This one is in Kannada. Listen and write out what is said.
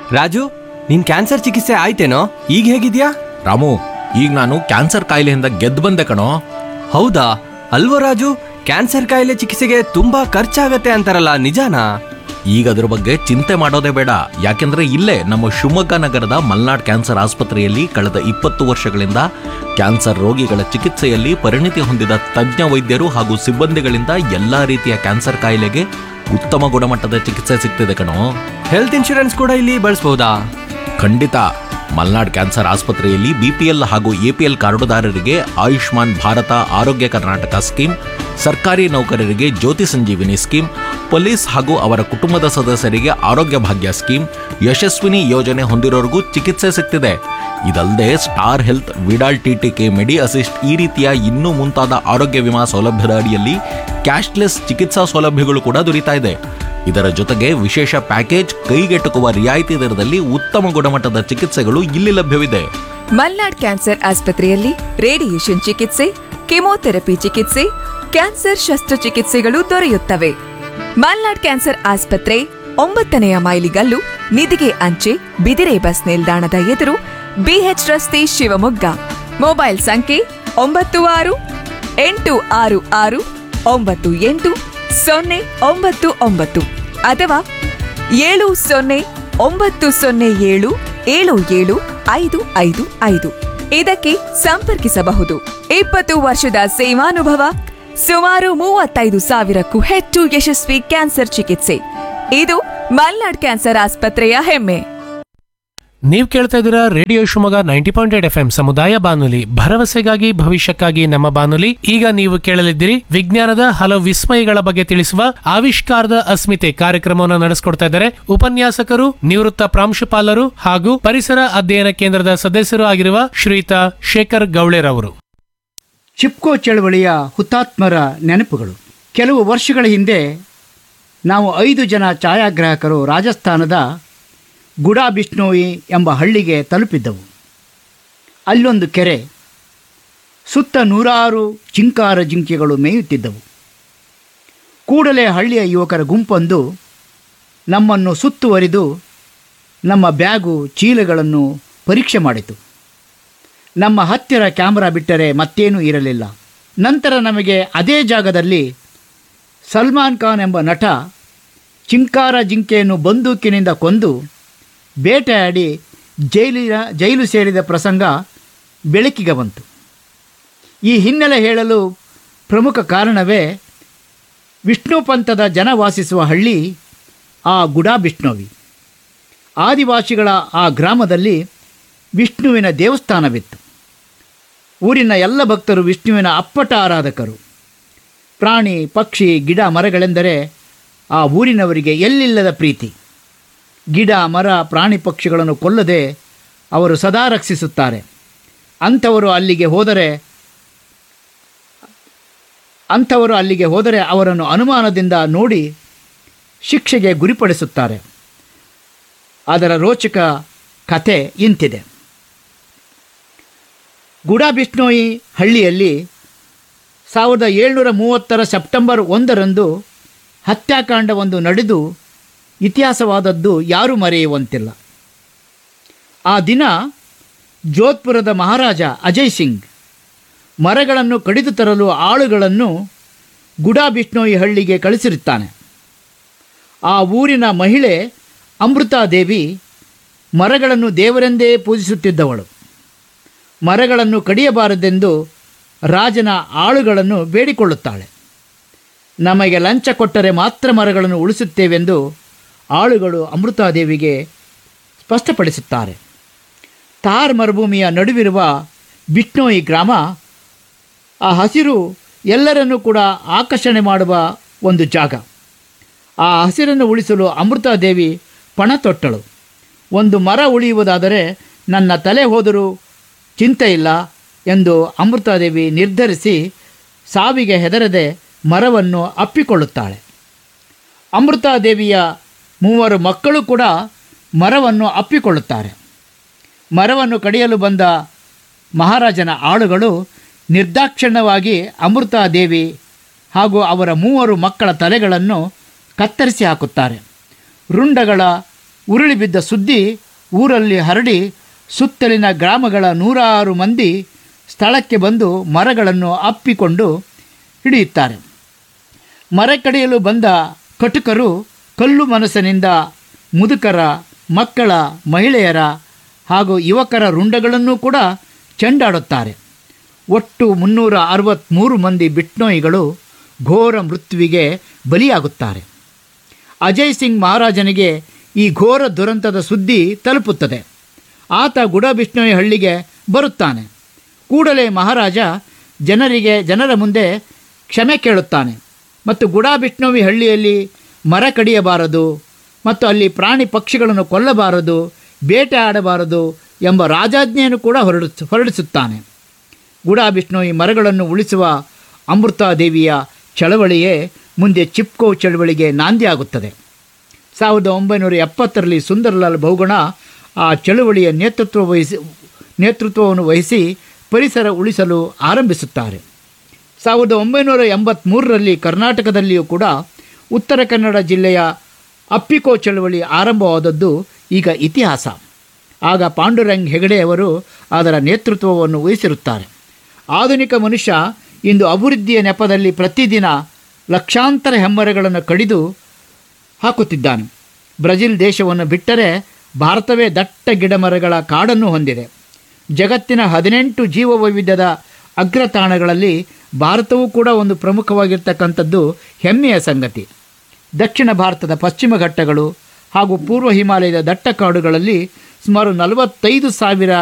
ರಾಜು ನಿನ್ ಕ್ಯಾನ್ಸರ್ ಚಿಕಿತ್ಸೆ ಆಯ್ತೇನೋ ಈಗ ಹೇಗಿದ್ಯಾ ರಾಮು ಈಗ ನಾನು ಕ್ಯಾನ್ಸರ್ ಕಾಯಿಲೆಯಿಂದ ಗೆದ್ದು ಬಂದೆ ಕಣೋ ಹೌದಾ ಅಲ್ವೋ ರಾಜು ಕ್ಯಾನ್ಸರ್ ಕಾಯಿಲೆ ಚಿಕಿತ್ಸೆಗೆ ತುಂಬಾ ಖರ್ಚಾಗತ್ತೆ ಅಂತಾರಲ್ಲ ನಿಜಾನಾ ಈಗ ಅದ್ರ ಬಗ್ಗೆ ಚಿಂತೆ ಮಾಡೋದೇ ಬೇಡ ಯಾಕೆಂದ್ರೆ ಇಲ್ಲೇ ನಮ್ಮ ಶಿವಮೊಗ್ಗ ನಗರದ ಮಲ್ನಾಡ್ ಕ್ಯಾನ್ಸರ್ ಆಸ್ಪತ್ರೆಯಲ್ಲಿ ಕಳೆದ ಇಪ್ಪತ್ತು ವರ್ಷಗಳಿಂದ ಕ್ಯಾನ್ಸರ್ ರೋಗಿಗಳ ಚಿಕಿತ್ಸೆಯಲ್ಲಿ ಪರಿಣಿತಿ ಹೊಂದಿದ ತಜ್ಞ ವೈದ್ಯರು ಹಾಗೂ ಸಿಬ್ಬಂದಿಗಳಿಂದ ಎಲ್ಲಾ ರೀತಿಯ ಕ್ಯಾನ್ಸರ್ ಕಾಯಿಲೆಗೆ ಉತ್ತಮ ಗುಣಮಟ್ಟದ ಚಿಕಿತ್ಸೆ ಸಿಗ್ತಿದೆ ಕಣೋ ಹೆಲ್ತ್ ಇನ್ಶೂರೆನ್ಸ್ ಕೂಡ ಇಲ್ಲಿ ಬಳಸ್ಬೋದಾ ಖಂಡಿತ ಮಲ್ನಾಡ್ ಕ್ಯಾನ್ಸರ್ ಆಸ್ಪತ್ರೆಯಲ್ಲಿ ಬಿಪಿಎಲ್ ಹಾಗೂ ಎಪಿಎಲ್ ಕಾರ್ಡುದಾರರಿಗೆ ಆಯುಷ್ಮಾನ್ ಭಾರತ ಆರೋಗ್ಯ ಕರ್ನಾಟಕ ಸ್ಕೀಮ್ ಸರ್ಕಾರಿ ನೌಕರರಿಗೆ ಜ್ಯೋತಿ ಸಂಜೀವಿನಿ ಸ್ಕೀಮ್ ಪೊಲೀಸ್ ಹಾಗೂ ಅವರ ಕುಟುಂಬದ ಸದಸ್ಯರಿಗೆ ಆರೋಗ್ಯ ಭಾಗ್ಯ ಸ್ಕೀಮ್ ಯಶಸ್ವಿನಿ ಯೋಜನೆ ಹೊಂದಿರೋರಿಗೂ ಚಿಕಿತ್ಸೆ ಸಿಗ್ತಿದೆ ಇದಲ್ಲದೆ Star Health Vidal TTK Medi Assist ಈ ರೀತಿಯ ಇನ್ನೂ ಮುಂತಾದ ಆರೋಗ್ಯ ವಿಮಾ ಸೌಲಭ್ಯದ ಅಡಿಯಲ್ಲಿ ಕ್ಯಾಶ್ಲೆಸ್ ಚಿಕಿತ್ಸಾ ಸೌಲಭ್ಯಗಳು ಕೂಡ ದೊರೀತಾ ಇದೆ ಇದರ ಜೊತೆಗೆ ವಿಶೇಷ ಪ್ಯಾಕೇಜ್ ಕೈಗೆಟುಕುವ ರಿಯಾಯಿತಿ ದರದಲ್ಲಿ ಉತ್ತಮ ಗುಣಮಟ್ಟದ ಚಿಕಿತ್ಸೆಗಳು ಇಲ್ಲಿ ಲಭ್ಯವಿದೆ ಮಲ್ನಾಡ್ ಕ್ಯಾನ್ಸರ್ ಆಸ್ಪತ್ರೆಯಲ್ಲಿ ರೇಡಿಯೇಷನ್ ಚಿಕಿತ್ಸೆ ಕೆಮೊಥೆರಪಿ ಚಿಕಿತ್ಸೆ ಕ್ಯಾನ್ಸರ್ ಶಸ್ತ್ರಚಿಕಿತ್ಸೆಗಳು ದೊರೆಯುತ್ತವೆ ಮಲ್ನಾಡ್ ಕ್ಯಾನ್ಸರ್ ಆಸ್ಪತ್ರೆ ಒಂಬತ್ತನೆಯ ಮೈಲಿಗಲ್ಲು ನಿಧಿಗೆ ಅಂಚೆ ಬಿದಿರೆ ಬಸ್ ನಿಲ್ದಾಣದ ಎದುರು ಬಿಎಚ್ ರಸ್ತೆ ಶಿವಮೊಗ್ಗ ಮೊಬೈಲ್ ಸಂಖ್ಯೆ ಒಂಬತ್ತು ಆರು ಎಂಟು ಆರು ಆರು ಒಂಬತ್ತು ಎಂಟು ಸೊನ್ನೆ ಒಂಬತ್ತು ಒಂಬತ್ತು ಅಥವಾ ಏಳು ಸೊನ್ನೆ ಒಂಬತ್ತು ಸೊನ್ನೆ ಏಳು ಏಳು ಏಳು ಐದು ಐದು ಐದು ಇದಕ್ಕೆ ಸಂಪರ್ಕಿಸಬಹುದು ಇಪ್ಪತ್ತು ವರ್ಷದ ಸೇವಾನುಭವ ಸುಮಾರು ಮೂವತ್ತೈದು ಸಾವಿರಕ್ಕೂ ಹೆಚ್ಚು ಯಶಸ್ವಿ ಕ್ಯಾನ್ಸರ್ ಚಿಕಿತ್ಸೆ ಇದು ಮಲ್ನಾಡ್ ಕ್ಯಾನ್ಸರ್ ಆಸ್ಪತ್ರೆಯ ಹೆಮ್ಮೆ ನೀವು ಕೇಳ್ತಾ ಇದ್ದೀರಾ radio Shivamogga ninety point eight F M ಸಮುದಾಯ ಬಾನುಲಿ ಭರವಸೆಗಾಗಿ ಭವಿಷ್ಯಕ್ಕಾಗಿ ನಮ್ಮ ಬಾನುಲಿ ಈಗ ನೀವು ಕೇಳಲಿದ್ದೀರಿ ವಿಜ್ಞಾನದ ಹಲವು ವಿಸ್ಮಯಗಳ ಬಗ್ಗೆ ತಿಳಿಸುವ ಆವಿಷ್ಕಾರದ ಅಸ್ಮಿತೆ ಕಾರ್ಯಕ್ರಮವನ್ನು ನಡೆಸಿಕೊಡ್ತಾ ಇದ್ದಾರೆ ಉಪನ್ಯಾಸಕರು ನಿವೃತ್ತ ಪ್ರಾಂಶುಪಾಲರು ಹಾಗೂ ಪರಿಸರ ಅಧ್ಯಯನ ಕೇಂದ್ರದ ಸದಸ್ಯರು ಆಗಿರುವ ಶ್ರೀಯುತ ಶೇಖರ್ ಗೌಳೆರವರು ಚಿಪ್ಕೋ ಚಳವಳಿಯ ಹುತಾತ್ಮರ ನೆನಪುಗಳು ಕೆಲವು ವರ್ಷಗಳ ಹಿಂದೆ ನಾವು ಐದು ಜನ ಛಾಯಾಗ್ರಾಹಕರು ರಾಜಸ್ಥಾನದ ಗುಡಾ ಬಿಷ್ಣೋಯಿ ಎಂಬ ಹಳ್ಳಿಗೆ ತಲುಪಿದ್ದೆವು ಅಲ್ಲೊಂದು ಕೆರೆ ಸುತ್ತ ನೂರಾರು ಜಿಂಕಾರ ಜಿಂಕೆಗಳು ಮೇಯುತ್ತಿದ್ದವು ಕೂಡಲೇ ಹಳ್ಳಿಯ ಯುವಕರ ಗುಂಪೊಂದು ನಮ್ಮನ್ನು ಸುತ್ತುವರಿದು ನಮ್ಮ ಬ್ಯಾಗು ಚೀಲಗಳನ್ನು ಪರೀಕ್ಷೆ ಮಾಡಿತು ನಮ್ಮ ಹತ್ತಿರ ಕ್ಯಾಮ್ರಾ ಬಿಟ್ಟರೆ ಮತ್ತೇನೂ ಇರಲಿಲ್ಲ ನಂತರ ನಮಗೆ ಅದೇ ಜಾಗದಲ್ಲಿ ಸಲ್ಮಾನ್ ಖಾನ್ ಎಂಬ ನಟ ಚಿಂಕಾರ ಜಿಂಕೆಯನ್ನು ಬಂದೂಕಿನಿಂದ ಕೊಂದು ಬೇಟೆಯಾಡಿ ಜೈಲಿನ ಜೈಲು ಸೇರಿದ ಪ್ರಸಂಗ ಬೆಳಕಿಗೆ ಬಂತು ಈ ಹಿನ್ನೆಲೆ ಹೇಳಲು ಪ್ರಮುಖ ಕಾರಣವೇ ವಿಷ್ಣು ಪಂಥದ ಜನ ವಾಸಿಸುವ ಹಳ್ಳಿ ಆ ಗುಡಾ ಬಿಷ್ಣೋವಿ ಆದಿವಾಸಿಗಳ ಆ ಗ್ರಾಮದಲ್ಲಿ ವಿಷ್ಣುವಿನ ದೇವಸ್ಥಾನವಿತ್ತು ಊರಿನ ಎಲ್ಲ ಭಕ್ತರು ವಿಷ್ಣುವಿನ ಅಪ್ಪಟ ಆರಾಧಕರು ಪ್ರಾಣಿ ಪಕ್ಷಿ ಗಿಡ ಮರಗಳೆಂದರೆ ಆ ಊರಿನವರಿಗೆ ಎಲ್ಲಿಲ್ಲದ ಪ್ರೀತಿ ಗಿಡ ಮರ ಪ್ರಾಣಿ ಪಕ್ಷಿಗಳನ್ನು ಕೊಲ್ಲದೆ ಅವರು ಸದಾ ರಕ್ಷಿಸುತ್ತಾರೆ ಅಂಥವರು ಅಲ್ಲಿಗೆ ಹೋದರೆ ಅಂಥವರು ಅಲ್ಲಿಗೆ ಹೋದರೆ ಅವರನ್ನು ಅನುಮಾನದಿಂದ ನೋಡಿ ಶಿಕ್ಷೆಗೆ ಗುರಿಪಡಿಸುತ್ತಾರೆ ಅದರ ರೋಚಕ ಕಥೆ ಇಂತಿದೆ ಗುಡಾ ಬಿಷ್ಣೋಯಿ ಹಳ್ಳಿಯಲ್ಲಿ ಸಾವಿರದ ಏಳ್ನೂರ ಮೂವತ್ತರ ಸೆಪ್ಟೆಂಬರ್ ಒಂದರಂದು ಹತ್ಯಾಕಾಂಡವೊಂದು ನಡೆದು ಇತಿಹಾಸವಾದದ್ದು ಯಾರೂ ಮರೆಯುವಂತಿಲ್ಲ ಆ ದಿನ ಜೋಧ್ಪುರದ ಮಹಾರಾಜ ಅಜಯ್ ಸಿಂಗ್ ಮರಗಳನ್ನು ಕಡಿದು ತರಲು ಆಳುಗಳನ್ನು ಗುಡಾ ಬಿಷ್ಣೋಯಿ ಹಳ್ಳಿಗೆ ಕಳಿಸಿರುತ್ತಾನೆ ಆ ಊರಿನ ಮಹಿಳೆ ಅಮೃತಾದೇವಿ ಮರಗಳನ್ನು ದೇವರೆಂದೇ ಪೂಜಿಸುತ್ತಿದ್ದವಳು ಮರಗಳನ್ನು ಕಡಿಯಬಾರದೆಂದು ರಾಜನ ಆಳುಗಳನ್ನು ಬೇಡಿಕೊಳ್ಳುತ್ತಾಳೆ ನಮಗೆ ಲಂಚ ಕೊಟ್ಟರೆ ಮಾತ್ರ ಮರಗಳನ್ನು ಉಳಿಸುತ್ತೇವೆಂದು ಆಳುಗಳು ಅಮೃತಾದೇವಿಗೆ ಸ್ಪಷ್ಟಪಡಿಸುತ್ತಾರೆ ತಾರ್ ಮರುಭೂಮಿಯ ನಡುವಿರುವ ಬಿಷ್ಣೋಯಿ ಗ್ರಾಮ ಆ ಹಸಿರು ಎಲ್ಲರನ್ನೂ ಕೂಡ ಆಕರ್ಷಣೆ ಮಾಡುವ ಒಂದು ಜಾಗ ಆ ಹಸಿರನ್ನು ಉಳಿಸಲು ಅಮೃತಾದೇವಿ ಪಣ ತೊಟ್ಟಳು ಒಂದು ಮರ ಉಳಿಯುವುದಾದರೆ ನನ್ನ ತಲೆ ಹೋದರೂ ಚಿಂತೆ ಇಲ್ಲ ಎಂದು ಅಮೃತಾದೇವಿ ನಿರ್ಧರಿಸಿ ಸಾವಿಗೆ ಹೆದರದೆ ಮರವನ್ನು ಅಪ್ಪಿಕೊಳ್ಳುತ್ತಾಳೆ ಅಮೃತಾದೇವಿಯ ಮೂವರು ಮಕ್ಕಳು ಕೂಡ ಮರವನ್ನು ಅಪ್ಪಿಕೊಳ್ಳುತ್ತಾರೆ ಮರವನ್ನು ಕಡಿಯಲು ಬಂದ ಮಹಾರಾಜನ ಆಳುಗಳು ನಿರ್ದಾಕ್ಷಿಣ್ಯವಾಗಿ ಅಮೃತಾದೇವಿ ಹಾಗೂ ಅವರ ಮೂವರು ಮಕ್ಕಳ ತಲೆಗಳನ್ನು ಕತ್ತರಿಸಿ ಹಾಕುತ್ತಾರೆ ರುಂಡಗಳ ಉರುಳಿ ಬಿದ್ದ ಸುದ್ದಿ ಊರಲ್ಲಿ ಹರಡಿ ಸುತ್ತಲಿನ ಗ್ರಾಮಗಳ ನೂರಾರು ಮಂದಿ ಸ್ಥಳಕ್ಕೆ ಬಂದು ಮರಗಳನ್ನು ಅಪ್ಪಿಕೊಂಡು ಹಿಡಿಯುತ್ತಾರೆ ಮರ ಕಡಿಯಲು ಬಂದ ಕಟುಕರು ಕಲ್ಲು ಮನಸ್ಸಿನಿಂದ ಮುದುಕರ ಮಕ್ಕಳ ಮಹಿಳೆಯರ ಹಾಗೂ ಯುವಕರ ರುಂಡಗಳನ್ನು ಕೂಡ ಚೆಂಡಾಡುತ್ತಾರೆ ಒಟ್ಟು ಮುನ್ನೂರ ಅರವತ್ತ್ಮೂರು ಮಂದಿ ಬಿಟ್ನೋಯಿಗಳು ಘೋರ ಮೃತ್ಯುವಿಗೆ ಬಲಿಯಾಗುತ್ತಾರೆ ಅಜಯ್ ಸಿಂಗ್ ಮಹಾರಾಜನಿಗೆ ಈ ಘೋರ ದುರಂತದ ಸುದ್ದಿ ತಲುಪುತ್ತದೆ ಆತ ಗುಡಬಿಷ್ಣೋಯಿ ಹಳ್ಳಿಗೆ ಬರುತ್ತಾನೆ ಕೂಡಲೇ ಮಹಾರಾಜ ಜನರಿಗೆ ಜನರ ಮುಂದೆ ಕ್ಷಮೆ ಕೇಳುತ್ತಾನೆ ಮತ್ತು ಗುಡಾಬಿಷ್ಣೋವಿ ಹಳ್ಳಿಯಲ್ಲಿ ಮರ ಕಡಿಯಬಾರದು ಮತ್ತು ಅಲ್ಲಿ ಪ್ರಾಣಿ ಪಕ್ಷಿಗಳನ್ನು ಕೊಲ್ಲಬಾರದು ಬೇಟೆ ಆಡಬಾರದು ಎಂಬ ರಾಜಾಜ್ಞೆಯನ್ನು ಕೂಡ ಹೊರಡಿಸ್ ಹೊರಡಿಸುತ್ತಾನೆ ಗುಡಾಬಿಷ್ಣೋಯಿ ಮರಗಳನ್ನು ಉಳಿಸುವ ಅಮೃತಾದೇವಿಯ ಚಳವಳಿಯೇ ಮುಂದೆ ಚಿಪ್ಕೋ ಚಳವಳಿಗೆ ನಾಂದಿಯಾಗುತ್ತದೆ ಸಾವಿರದ ಒಂಬೈನೂರ ಎಪ್ಪತ್ತರಲ್ಲಿ ಸುಂದರಲಾಲ್ ಬಹುಗುಣ ಆ ಚಳುವಳಿಯ ನೇತೃತ್ವ ವಹಿಸಿ ನೇತೃತ್ವವನ್ನು ವಹಿಸಿ ಪರಿಸರ ಉಳಿಸಲು ಆರಂಭಿಸುತ್ತಾರೆ ಸಾವಿರದ ಒಂಬೈನೂರ ಎಂಬತ್ತ್ಮೂರರಲ್ಲಿ ಕರ್ನಾಟಕದಲ್ಲಿಯೂ ಕೂಡ ಉತ್ತರ ಕನ್ನಡ ಜಿಲ್ಲೆಯ ಅಪ್ಪಿಕೋ ಚಳವಳಿ ಆರಂಭವಾದದ್ದು ಈಗ ಇತಿಹಾಸ ಆಗ ಪಾಂಡುರಂಗ್ ಹೆಗಡೆಯವರು ಅದರ ನೇತೃತ್ವವನ್ನು ವಹಿಸಿರುತ್ತಾರೆ ಆಧುನಿಕ ಮನುಷ್ಯ ಇಂದು ಅಭಿವೃದ್ಧಿಯ ನೆಪದಲ್ಲಿ ಪ್ರತಿದಿನ ಲಕ್ಷಾಂತರ ಹೆಮ್ಮರಗಳನ್ನು ಕಡಿದು ಹಾಕುತ್ತಿದ್ದಾನೆ ಬ್ರೆಜಿಲ್ ದೇಶವನ್ನು ಬಿಟ್ಟರೆ ಭಾರತವೇ ದಟ್ಟ ಗಿಡಮರಗಳ ಕಾಡನ್ನು ಹೊಂದಿದೆ ಜಗತ್ತಿನ ಹದಿನೆಂಟು ಜೀವವೈವಿಧ್ಯದ ಅಗ್ರತಾಣಗಳಲ್ಲಿ ಭಾರತವೂ ಕೂಡ ಒಂದು ಪ್ರಮುಖವಾಗಿರ್ತಕ್ಕಂಥದ್ದು ಹೆಮ್ಮೆಯ ಸಂಗತಿ ದಕ್ಷಿಣ ಭಾರತದ ಪಶ್ಚಿಮ ಘಟ್ಟಗಳು ಹಾಗೂ ಪೂರ್ವ ಹಿಮಾಲಯದ ದಟ್ಟ ಕಾಡುಗಳಲ್ಲಿ ಸುಮಾರು ನಲವತ್ತೈದು ಸಾವಿರ